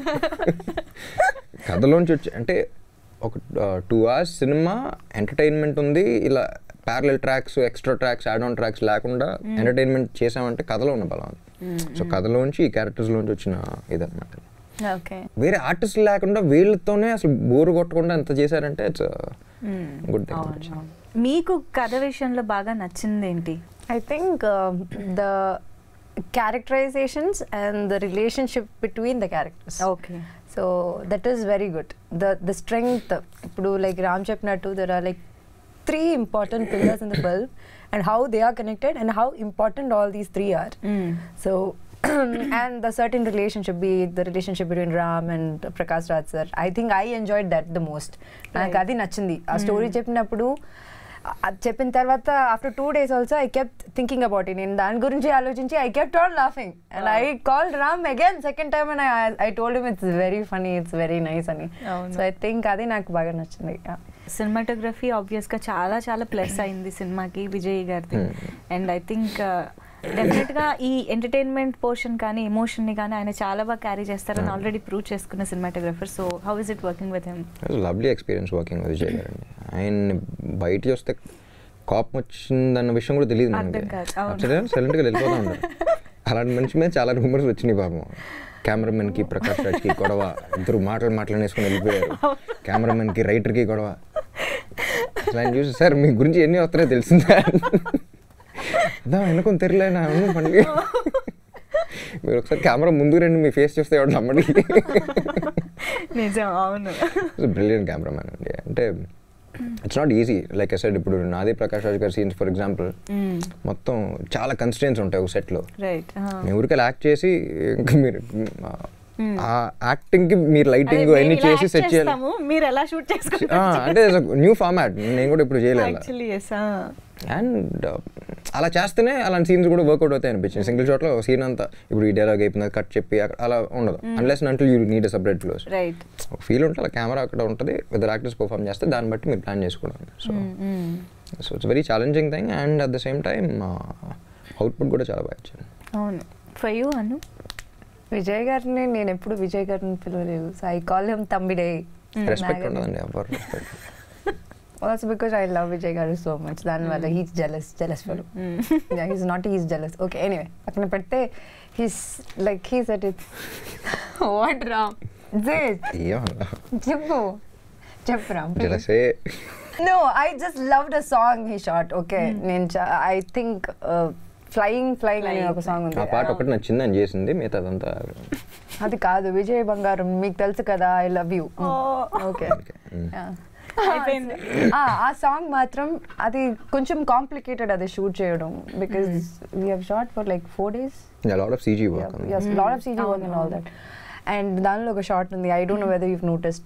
కథలోంచి వచ్చి అంటే ఒక టూ అవర్స్ సినిమా ఎంటర్టైన్మెంట్ ఉంది ఇలా parallel tracks extra tracks add on tracks లేకుండా ఎంటర్టైన్మెంట్ చేసామంటే కథలో ఉన్న బలం అది సో కథలోంచి ఈ క్యారెక్టర్స్ లోంచి వచ్చిన ఇదన్నమాట ఓకే వేరే ఆర్టిస్ట్ లేకుండా వీళ్ళతోనే అసలు బోరు కొట్టకుండా ఎంత చేశారంటే ఇట్స్ గుడ్ అవును, థింగ్ అవును. మీకు కథ విషయంలో బాగా నచ్చింది ఏంటి I think um, the characterizations and the relationship between the characters. Okay So that is very good. The the strength. ఇప్పుడు like Ram చెప్పినట్టు there are like three important pillars in the film and how they are connected and how important all these three are. So and the certain relationship, be it the relationship between Ram and Prakash Raj sir, I think I enjoyed that the most. నాకు Right. అది నచ్చింది ఆ story చెప్పినప్పుడు ఆ- అది చెప్పిన తర్వాత after two days also I kept thinking about it నేను దాని గురించి ఆలోచించి I kept on laughing and I call Ram again second time and I told him it's very funny it's very nice అని అవును. సో ఐ థింక్ అది నాకు బాగా నచ్చింది Yeah. సినిమాటోగ్రఫీ ఆబ్వియస్ గా చాలా చాలా ప్లస్ అయింది సినిమాకి విజయ్ గారిది అండ్ ఐ థింక్ డెఫినెట్ గా ఈ ఎంటర్టైన్మెంట్ పోర్షన్ కానీ ఎమోషన్ ని కానీ ఆయన చాలా బాగా క్యారీ చేస్తారని ఆల్రెడీ ప్రూవ్ చేసుకున్న cinematographer so how is it working with him lovely experience working with Vijay గారండి ఆయన బయట చూస్తే కోపం వచ్చిందన్న విషయం కూడా తెలియదు మనకి అర్థం కాదు, అవును. సైలెంట్గా వెళ్ళిపోతా ఉంటారు అలాంటి మనిషి మీద చాలా రూమర్స్ వచ్చినాయి పాపం కెమెరామెన్ కి ప్రకాష్ రాజ్ కి గొడవ ఇద్దరు మాటలు మాట్లాడేసుకుని వెళ్ళిపోయారు కెమెరామెన్ కి రైటర్ కి గొడవ అసలు ఆయన చూసి సార్ మీ గురించి ఎన్ని వస్తున్నాయో తెలిసిందా అదా వెనుకొని తెరలేనా పండుగ మీరు ఒకసారి కెమెరా ముందు రండి మీ ఫేస్ చూస్తే ఎవరు నమ్మడి నిజం అవును బ్రిలియంట్ కెమెరామ్యాన్ అండి అంటే it's not easy like aside ఇప్పుడు నాది ప్రకాష్ రాజ్ గారి సీన్స్ ఫర్ ఎగ్జాంపుల్ మొత్తం చాలా కన్స్టెన్స్ ఉంటాయి ఒక సెట్లో రైట్ మీ ఊరికి యాక్ట్ చేసి ఇంకా మీరు ఆ యాక్టింగ్ కి మీరు లైటింగ్ అన్ని చేసి సెట్ చేయాలి మీరు ఎలా షూట్ ఆ, చేసుకుంటారు అంటే న్యూ ఫార్మాట్ నేను కూడా ఇప్పుడు చేయలేదు యాక్చువల్లీ ఎస్ అండ్ అలా చేస్తేనే అలాంటి సీన్స్ కూడా వర్కౌట్ అవుతాయి అనిపించింది సింగిల్ షాట్లో సీన్ అంతా ఇప్పుడు ఈ డైలాగ్ అయిపోయింది కట్ చెప్పి అక్కడ అలా ఉండదు అన్లెస్ అంటే you need separate close right ఒక ఫీల్ ఉంటుంది అలా కెమెరా అక్కడ ఉంటుంది ఇద్దరు యాక్టర్స్ పర్ఫామ్ చేస్తే దాన్ని బట్టి మీరు ప్లాన్ చేసుకోవడం so so it's very challenging thing and at the same time output కూడా చాలా బాగా ఇచ్చాను అవును ఫర్ యూ అను విజయ్ గారిని నేను ఎప్పుడు విజయ్ గారిని పిలవలేదు సో ఐ కాల్ హిమ్ తమ్మిడే రెస్పెక్ట్ ఉండదండి ఎవరు respect also because I love Vijay garu so much దానివల్ల he's jealous jealous fellow he's not he's jealous okay anyway పక్కన పెడితే he's like he set it what Ram చెప్పు చెప్పు రామ్ జలసే no I just love the song he shot okay నేను I think flying flying అనే ఒక song ఆ ఉంది పాట ఒకటి నచ్చింది అని చేసింది మిగతా అదంతా అది కాదు విజయ్ బంగారం మీకు తెలుసు కదా ఐ లవ్ యూ ఓకే అయిపోయింది ఆ సాంగ్ మాత్రం అది కొంచెం కాంప్లికేటెడ్ అది షూట్ చేయడం because we have shot for like four days lot of CG work yes lot of CG work and all that and దానిలో ఒక షార్ట్ ఉంది I don't know whether you've noticed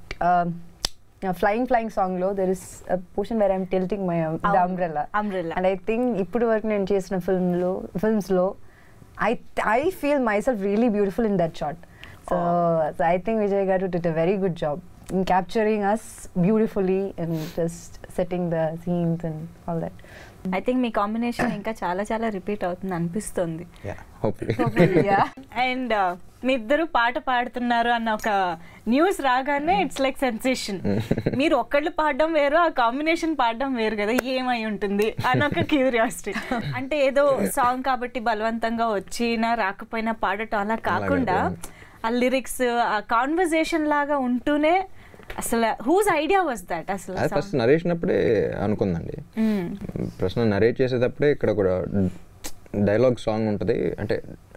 flying flying song లో there is portion where I'm tilting my the అవును. Umbrella Umbrella. And I think ఇప్పుడు వరకు నేను చేసిన film లో ఫిల్మ్స్ లో I I feel myself really beautiful in that shot so I think Vijay garu did a very good job in capturing us beautifully and just setting the scenes and all that I think me combination ఇంకా చాలా చాలా repeat అవుతుంది అనిపిస్తుంది yeah hopefully and మీ ఇద్దరు పాట పాడుతున్నారు అన్న ఒక న్యూస్ రాగానే ఇట్స్ లైక్ సెన్సేషన్ మీరు ఒక్కళ్ళు పాడడం వేరు ఆ కాంబినేషన్ పాడడం వేరు కదా ఏమై ఉంటుంది అని ఒక క్యూరియాసిటీ అంటే ఏదో సాంగ్ కాబట్టి బలవంతంగా వచ్చినా రాకపోయినా పాడటం అలా కాకుండా ఆ లిరిక్స్ ఆ కాన్వర్జేషన్ లాగా ఉంటూనే అసలు హూజ్ ఐడియా వాజ్ దట్ అసలు అది ఫస్ట్ నరేషన్ అప్పుడే అనుకుందండి Mm. ప్రశ్న నరేట్ చేసేటప్పుడే ఇక్కడ కూడా డైలాగ్ సాంగ్ ఉంటుంది అంటే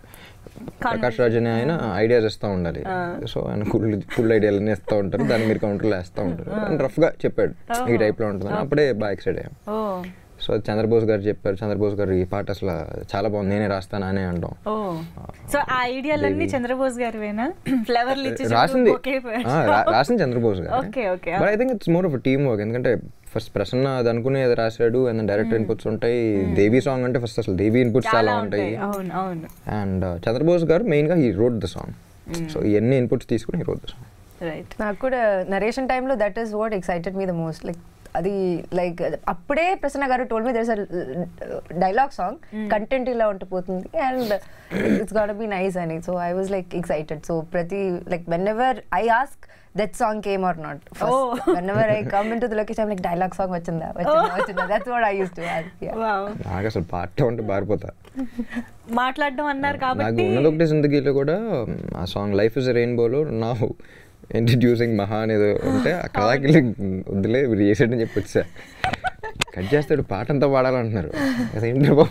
ప్రకాష్ రాజ్ అనే ఆయన ఐడియాస్ ఇస్తూ ఉండాలి సో ఆయన కుల్ కుల్ ఐడియాలు అన్నీ ఇస్తూ ఉంటారు దాన్ని మీరు కౌంటర్లో వేస్తూ ఉంటారు అండ్ రఫ్గా చెప్పాడు ఈ టైప్లో ఉంటుంది అప్పుడే బాగా ఎక్సైడ్ అయ్యాం ఓ సో చంద్రబోస్ గారు చెప్పారు చంద్రబోస్ గారు ఈ పాట అసలు చాలా బాగుంది నేనే రాస్తాను అనే అంటాం ఓ సో ఆ ఐడియాలన్నీ దేవి. చంద్రబోస్ గారివేనా ఫ్లవర్లు ఇచ్చి రాసింది ఒకే ఆ, రా- రాసింది Chandrabose garu Okay, okay. But I think it's more of team work ఎందుకంటే ఫస్ట్ ప్రసన్న అది అనుకునే అది రాశాడు అండ్ డైరెక్టర్ ఇన్పుట్స్ ఉంటాయి దేవి సాంగ్ అంటే ఫస్ట్ అసలు దేవి ఇన్పుట్స్ చాలా ఉంటాయి అవును అవును అండ్ చంద్రబోస్ గారు మెయిన్గా ఈ రోడ్ ద సాంగ్ సో ఇవన్నీ ఇన్పుట్స్ తీసుకుని ఈ రోడ్ ద సాంగ్ రైట్ నాకు కూడా నరేషన్ టైంలో that is what excited me the most like అది లైక్ అప్పుడే Prasanna garu told me there's dialogue song content ఇలా ఉండిపోతుంది and it's got be nice అని so I was like excited so ప్రతి like whenever I ask that song came or not Oh. Whenever I come into the location like dialogue song వచ్చిందా వచ్చిందా వచ్చిందా that's what I use to wow నాకు అసలు పాట ఉంటే బారిపోతా మాట్లాడడం అన్నారు నాకు కాబట్టి ఉన్నది ఒకటి జిందగీలో కూడా ఆ సాంగ్ లైఫ్ ఇస్ రెయిన్బోలో నా ఇంట్రడ్యూసింగ్ మహా అనేది ఉంటే అక్కడ దాకా వెళ్ళి వద్దులే మీరు చేసాడని చెప్పి వచ్చా కట్ చేస్తాడు పాట అంతా పాడాలంటున్నారు అదేంటి బాబు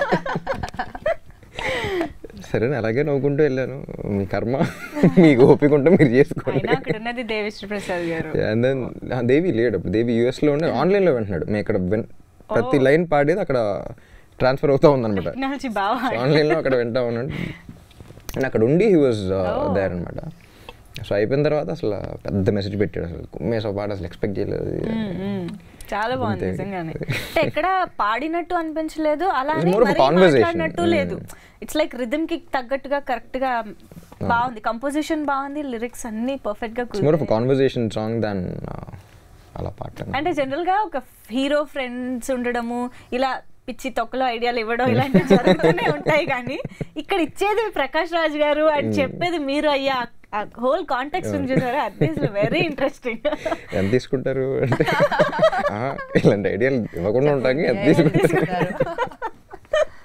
సరే అలాగే నవ్వుకుంటూ వెళ్ళాను మీ కర్మ మీకు ఓపిక ఉంటే మీరు చేసుకోండి అయినా అక్కడ ఉన్నది దేవిశ్రీ ప్రసాద్ గారు అండ్ దెన్ దేవి లేడు అప్పుడు దేవి యూఎస్లో ఉండే ఆన్లైన్లో వింటున్నాడు మేము ఇక్కడ విన్ ప్రతి లైన్ పాడేది అక్కడ ట్రాన్స్ఫర్ అవుతూ ఉందన్నమాట టెక్నాలజీ బాగా ఆన్లైన్లో అక్కడ వింటా ఉన్నాడు అండ్ అక్కడ ఉండి హీ వాజ్ దేర్ అనమాట సో అయిపోయిన తర్వాత అసలు పెద్ద మెసేజ్ పెట్టాడు అసలు కుమ్మేసో పాట అసలు ఎక్స్పెక్ట్ చేయలేదు మ్మ్, మ్మ్. చాలా బాగుంది అంతే. నిజంగానే అంటే ఎక్కడ పాడినట్టు అనిపించలేదు అలా It's అని more of a మరీ conversation. మాట్లాడినట్టు Mm. లేదు ఇట్స్ లైక్ రిథమ్ కి తగ్గట్టుగా కరెక్ట్ గా బాగుంది కంపోజిషన్ బాగుంది లిరిక్స్ అన్ని పర్ఫెక్ట్ గా ఇట్స్ మోర్ ఆఫ్ కుదిరాయి. కాన్వర్జేషన్ సాంగ్ దాన్ అలా పాట అంటే జనరల్ గా ఒక హీరో ఫ్రెండ్స్ ఉండడము ఇలా పిచ్చి తొక్కలో ఐడియాలు ఇవ్వడం ఇలాంటివి జరుగుతూనే ఉంటాయి కానీ ఇక్కడ ఇచ్చేది ప్రకాష్ రాజ్ గారు అని చెప్పేది మీరు అయ్యా హోల్ కాంటాక్ట్ చూసారా అది వెరీ ఇంట్రెస్టింగ్ ఎంత తీసుకుంటారు అంటే "ఆ, ఇలాంటి ఐడియాలు ఇవ్వకుండా ఉంటాకి ఎంత తీసుకుంటారు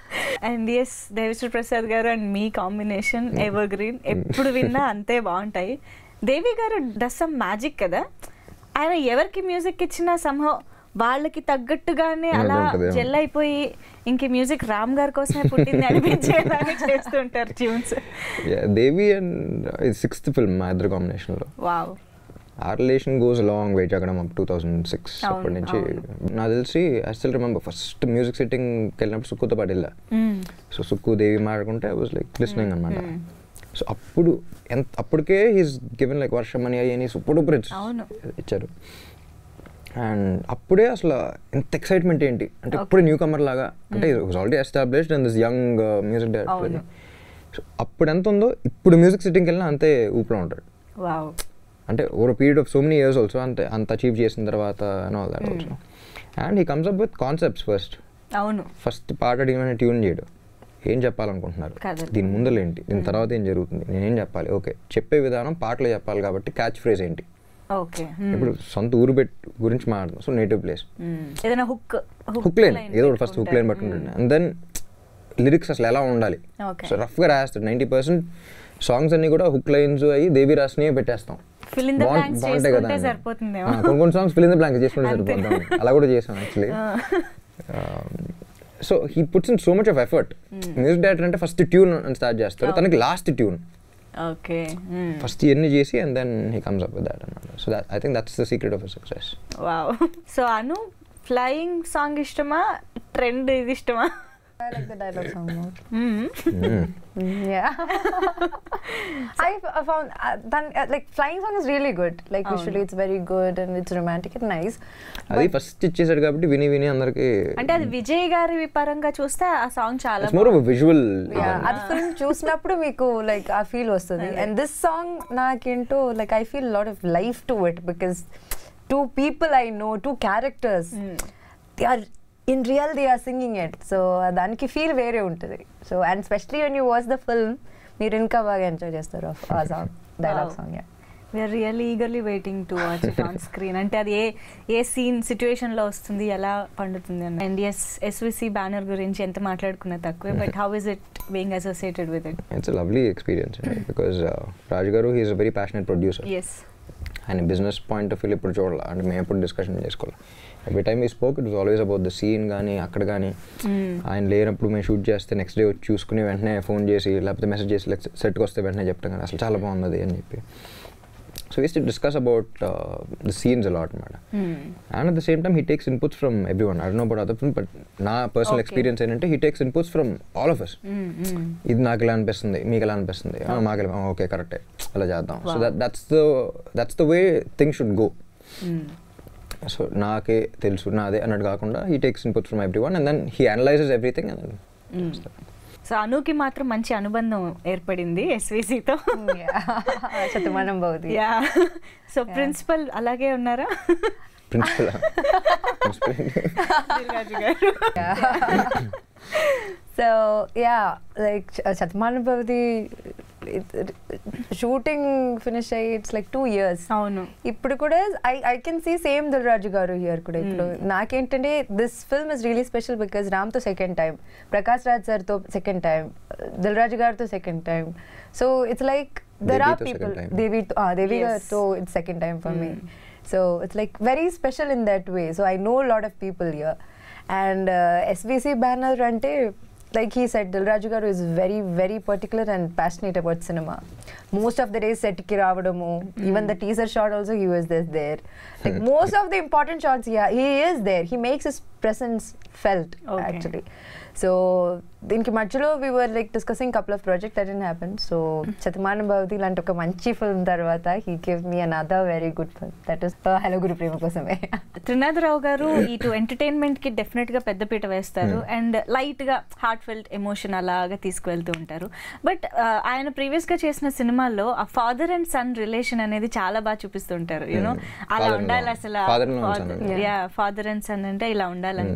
and yes Devi Sri Prasad garu and మీ కాంబినేషన్ ఎవర్ గ్రీన్ ఎప్పుడు విన్నా అంతే బాగుంటాయి దేవి గారు డస్ సమ్ మ్యాజిక్ కదా ఆయన ఎవరికి మ్యూజిక్ ఇచ్చినా సంహవ్ వాళ్ళకి తగ్గట్టుగానే Yeah, అలా ఉంటది, yeah. జెల్ అయిపోయి ఇంక మ్యూజిక్ రామ్ గారి కోసమే పుట్టింది అనిపించేలాగా చేస్తుంటారు ట్యూన్స్ దేవి అండ్ ఇది సిక్స్త్ ఫిల్మ్ మా ఇద్దరు కాంబినేషన్లో వావ్ ఆ రిలేషన్ గోస్ లాంగ్ వెయిట్ అక్కడ టూ థౌసండ్ సిక్స్ అవును, అప్పటి నుంచి అవును. నాకు తెలిసి I still remember first music సిట్టింగ్కి వెళ్ళినప్పుడు సుక్కుతో పాటు వెళ్ళా సో సుక్కు దేవి మాట్లాడుకుంటే ఐ వాజ్ లైక్ లిస్నింగ్ అనమాట సో అప్పుడు ఎంత అప్పటికే హీస్ గివెన్ లైక్ వర్షం అని అయ్యి సూపర్ డూపర్ అవును. ఇచ్చారు అండ్ అప్పుడే అసలు ఎంత ఎక్సైట్మెంట్ ఏంటి అంటే ఇప్పుడు న్యూ కమర్ లాగా అంటే already established and this young music director అవును. సో అప్పుడు ఎంత ఉందో ఇప్పుడు మ్యూజిక్ సిట్టింగ్కి వెళ్ళినా అంతే ఊపిలో ఉంటాడు వావ్ అంటే over period of so many years also అంతే అంత అచీవ్ చేసిన తర్వాత and all that also and he comes up with concepts first అవును ఫస్ట్ పాట అడిగిన ట్యూన్ చేయడు ఏం చెప్పాలనుకుంటున్నారు కథలు. దీని ముందర ఏంటి దీని తర్వాత ఏం జరుగుతుంది నేనేం చెప్పాలి ఓకే చెప్పే విధానం పాటలో చెప్పాలి కాబట్టి క్యాచ్ ఫ్రేజ్ ఏంటి ఓకే ఇప్పుడు సొంత ఊరు పెట్ గురించి మాట్లాడదాం సో నేటివ్ ప్లేస్ ఏదైనా హుక్ హుక్ లైన్ ఏదో ఒకటి ఫస్ట్ హుక్ లైన్ పట్టుకుంటుండే అండ్ దెన్ లిరిక్స్ అసలు ఎలా ఉండాలి Okay. సో రఫ్గా రాస్తాడు నైంటీ పర్సెంట్ సాంగ్స్ అన్ని కూడా హుక్ లైన్స్ అయ్యి దేవి రాసినవి పెట్టేస్తాం Fill in the బాగుం- blanks బాగుంటాయి కదా చేసుకుంటే అని. సరిపోతుందేమో. ఆ, కొన్ని కొన్ని songs fill in the blank చేసుకుంటే అంతే. సరిపోతాం అలా కూడా చేసాం actually so he puts in so much of effort music director అంటే ఫస్ట్ ట్యూన్ అని స్టార్ట్ చేస్తారు తనకి లాస్ట్ ట్యూన్ ఓకే ఫస్ట్ ఇవన్నీ చేసి and then he comes up with that అనమాట so that I think that's the secret of success wow so Anu flying song ఇష్టమా trend ఇది ఇష్టమా I like the dialogue song more. Hmm. Mm, Yeah. I, f- I found uh, then, uh, like flying song is really good. Like visually, it's very good and it's romantic and nice. అది first ఇచ్చేసాడు కాబట్టి విని విని అందరికి అంటే అది విజయ్ గారి పరంగా చూస్తే ఆ సాంగ్ చాలా మోర్ ఆఫ్ విజువల్ Yeah, అది ఫిల్మ్ చూసినప్పుడు మీకు లైక్ ఆ ఫీల్ వస్తుంది అండ్ దిస్ సాంగ్ నాకేంటో like I feel lot of life to it because two people I know two characters they are in real they are singing it so దానికి feel వేరే ఉంటుంది so and specially when you watch the film మీరు ఇంకా బాగా enjoy చేస్తారు ఆ song dialogue Wow. Song we're really eagerly waiting to watch it on screen అంటే అది ఏ ఏ సీన్ సిచ్యువేషన్ లో వస్తుంది ఎలా పండుతుంది అని అండ్ ఎస్ ఎస్విసి బ్యానర్ గురించి ఎంత మాట్లాడుకున్నా తక్కువే but how is it being associated with it it's lovely experience because Raju garu he's a very passionate producer yes ఆయన బిజినెస్ పాయింట్ ఆఫ్ వ్యూ ఇప్పుడు చూడాలి అంటే మేము ఎప్పుడు డిస్కషన్ చేసుకోవాలి every time he spoke it always about the scene కానీ అక్కడ కానీ ఆయన లేనప్పుడు మేము షూట్ చేస్తే నెక్స్ట్ డే వచ్చి చూసుకుని వెంటనే ఫోన్ చేసి లేకపోతే మెసేజ్ చేసి సెట్కి వస్తే వెంటనే చెప్తాం కానీ అసలు చాలా బాగున్నది అని చెప్పి so we use to discuss about the scenes a lot అనమాట and at the same time he takes inputs from everyone I don't about other film but నా పర్సనల్ Okay. ఎక్స్పీరియన్స్ ఏంటంటే he takes inputs from all of us ఇది నాకు ఎలా అనిపిస్తుంది మీకు ఎలా అనిపిస్తుంది ఆ, మాకు ఎలా ఓకే కరెక్టే అలా చేద్దాం so that that's the that's the way thing should go so నాకే తెలుసు నాదే అన్నట్టు కాకుండా he takes inputs from everyone and then he analyses everything and so అనుకి మాత్రం మంచి అనుబంధం ఏర్పడింది ఎస్విసితో శతమానం బౌది యా సో ప్రిన్సిపల్ అలాగే ఉన్నారా ప్రిన్సిపల్ ప్రిన్సిపల్ దిల్రాజు గారు so yeah like Shatamanam Bhavati shooting finish అయ్యి ఇట్స్ లైక్ టూ ఇయర్స్ అవును ఇప్పుడు కూడా I I can see same Dil Raju garu here కూడా ఇప్పుడు నాకేంటంటే this film is really special because రామ్తో సెకండ్ టైం ప్రకాష్ రాజ్ సార్తో సెకండ్ టైం దిల్రాజు గారితో second time so it's like there are దేవితో people second time. Devi Devi Yes. గారితో it's second time for me so it's like very special in that way so I know lot of people here and ఎస్బీసీ banner అంటే like he said, Dilraju garu is very, very particular and passionate about cinema. Most of the days set ki రావడము even the teaser shot also he was there. there. Like most of the important shots, yeah, he is there. He makes his presence felt Okay. actually. So దీనికి మధ్యలో we were like discussing couple of projects that didn't happen. So శతమాన భవతి లాంటి ఒక మంచి film తర్వాత he gave me another very good film. That is uh, Hello Guru ప్రేమ కోసమే. త్రినాథరావు గారు ఇటు ఎంటర్టైన్మెంట్ కి డెఫినెట్ గా పెద్దపీట వేస్తారు అండ్ లైట్ గా హార్ట్ ఫెల్ట్ ఎమోషన్ అలాగా తీసుకువెళ్తూ ఉంటారు బట్ ఆయన ప్రీవియస్ గా చేసిన సినిమాల్లో ఆ ఫాదర్ అండ్ సన్ రిలేషన్ అనేది చాలా బాగా చూపిస్తుంటారు యూనో Hmm. అలా Father-in-law. ఉండాలి అసలు Father-in-law and son. Yeah. Father and son అంటే ఇలా ఉండాలనిపించేలా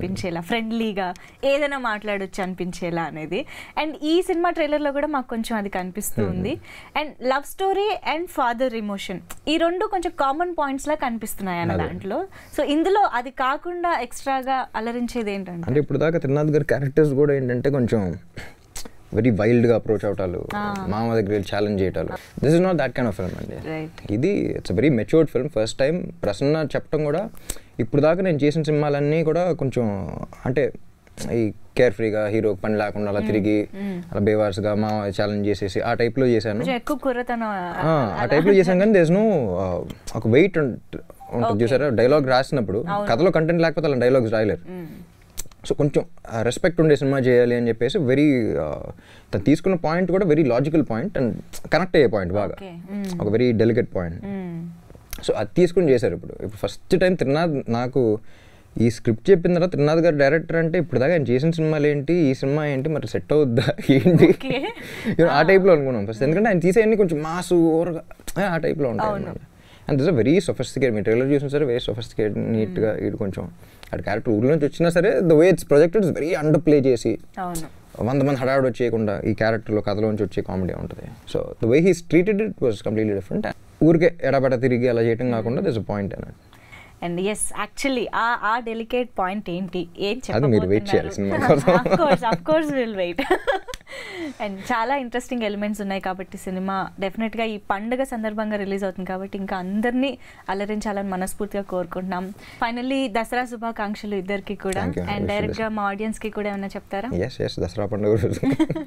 ఫ్రెండ్లీగా ఏదైనా మాట్లాడొచ్చు అనిపించేలా అనేది అండ్ ఈ సినిమా ట్రైలర్లో కూడా మాకు కొంచెం అది కనిపిస్తూ ఉంది and love story and father emotion ఈ రెండు కొంచెం కామన్ పాయింట్స్ లా కనిపిస్తున్నాయి అన్న అదే. దాంట్లో సో ఇందులో అది కాకుండా ఎక్స్ట్రాగా అలరించేది ఏంటంటే అంటే ఇప్పుడు దాకా త్రినాథ్ గారి క్యారెక్టర్స్ కూడా ఏంటంటే కొంచెం వెరీ వైల్డ్గా అప్రోచ్ అవటాలు మామ దగ్గర ఛాలెంజ్ చేయటాలు this is not that kind of film అండి Right. ఇది it's very matured film first time Prasanna చెప్పడం కూడా ఇప్పుడు దాకా నేను చేసిన సినిమాలన్నీ కూడా కొంచెం అంటే ఈ కేర్ ఫ్రీగా హీరో పని లేకుండా అలా తిరిగి అలా బేవార్స్గా మా ఛాలెంజ్ చేసేసి ఆ టైప్లో చేశాను కొంచెం ఎక్కువ కుర్రతనం ఆ, ఆ టైప్లో చేశాను కానీ దేస్ నో ఒక వెయిట్ ఉంటుంది చూసారా డైలాగ్ రాసినప్పుడు కథలో కంటెంట్ లేకపోతే అలా డైలాగ్స్ రాయలేరు సో కొంచెం రెస్పెక్ట్ ఉండే సినిమా చేయాలి అని చెప్పేసి వెరీ తను తీసుకున్న పాయింట్ కూడా very logical point and connect అయ్యే పాయింట్ బాగా Okay. ఒక వెరీ డెలికేట్ పాయింట్ సో అది తీసుకుని చేశారు ఇప్పుడు ఇప్పుడు ఫస్ట్ టైం త్రినాథ్ నాకు ఈ స్క్రిప్ట్ చెప్పిన తర్వాత త్రినాథ్ గారు డైరెక్టర్ అంటే ఇప్పుడు దాకా ఆయన చేసిన సినిమాలు ఏంటి ఈ సినిమా ఏంటి మరి సెట్ అవుద్దా ఏంటి Okay. You know, ఆ టైప్లో అనుకున్నాం ఫస్ట్ ఎందుకంటే ఆయన తీసేయన్ని కొంచెం మాసు ఓవర్గా ఆ టైప్లో ఉంటాయి అన్నమాట అండ్ దిస్ వెరీ సొఫిస్టికేట్ మీ ట్రైలర్ చూసిన సరే వెరీ సొఫిస్టికేట్ నీట్గా ఇది కొంచెం అటు క్యారెక్టర్ ఊర్లో నుంచి వచ్చినా సరే the way it's projected is very underplay చేసి అవును వంద మంది హడావిడి వచ్చేయకుండా ఈ క్యారెక్టర్లో కథలోంచి వచ్చే కామెడీ ఉంటుంది so the way he's treated it was completely different ఊరికే ఎడబెడ తిరిగి అలా చేయడం కాకుండా దిస్ పాయింట్ అన్నట్టు and yes actually uh uh delicate point ఏంటి ఏం అది మీరు wait చేయాలి సినిమా కోసం. Course of course will wait and చాలా ఇంట్రెస్టింగ్ ఎలిమెంట్స్ ఉన్నాయి కాబట్టి సినిమా డెఫినెట్ గా ఈ పండుగ సందర్భంగా రిలీజ్ అవుతుంది కాబట్టి ఇంకా అందరినీ అలరించాలని మనస్ఫూర్తిగా కోరుకుంటున్నాం ఫైనల్లీ దసరా శుభాకాంక్షలు ఇద్దరికి కూడా Thank you. And Wish you direct the గా మా ఆడియన్స్ కి కూడా ఏమైనా చెప్తారా ఎస్ ఎస్ దసరా పండుగ రోజు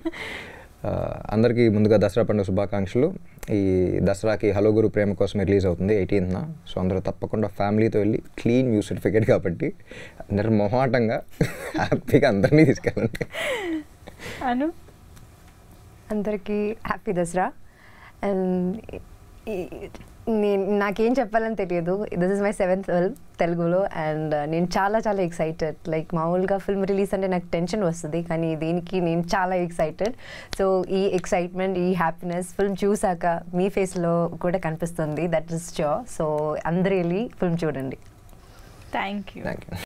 ఆ, అందరికీ ముందుగా దసరా పండుగ శుభాకాంక్షలు ఈ దసరాకి హలో గురు ప్రేమ కోసం రిలీజ్ అవుతుంది ఎయిటీన్త్న సో అందరూ తప్పకుండా ఫ్యామిలీతో వెళ్ళి క్లీన్ న్యూ సర్టిఫికేట్ కాబట్టి అందరూ మొహాటంగా హ్యాపీగా అందరినీ తీసుకెళ్ళండి అను అందరికీ హ్యాపీ దసరా అండ్ నేను నాకేం చెప్పాలని తెలియదు this is my seventh film తెలుగులో అండ్ నేను చాలా చాలా ఎక్సైటెడ్ లైక్ మామూలుగా ఫిల్మ్ రిలీజ్ అంటే నాకు టెన్షన్ వస్తుంది కానీ దీనికి నేను చాలా ఎక్సైటెడ్ సో ఈ ఎక్సైట్మెంట్ ఈ హ్యాపీనెస్ ఫిల్మ్ చూసాక మీ ఫేస్లో కూడా కనిపిస్తుంది దట్ ఇస్ షో సో అందరూ వెళ్ళి ఫిల్మ్ చూడండి థ్యాంక్ యూ థ్యాంక్ యూ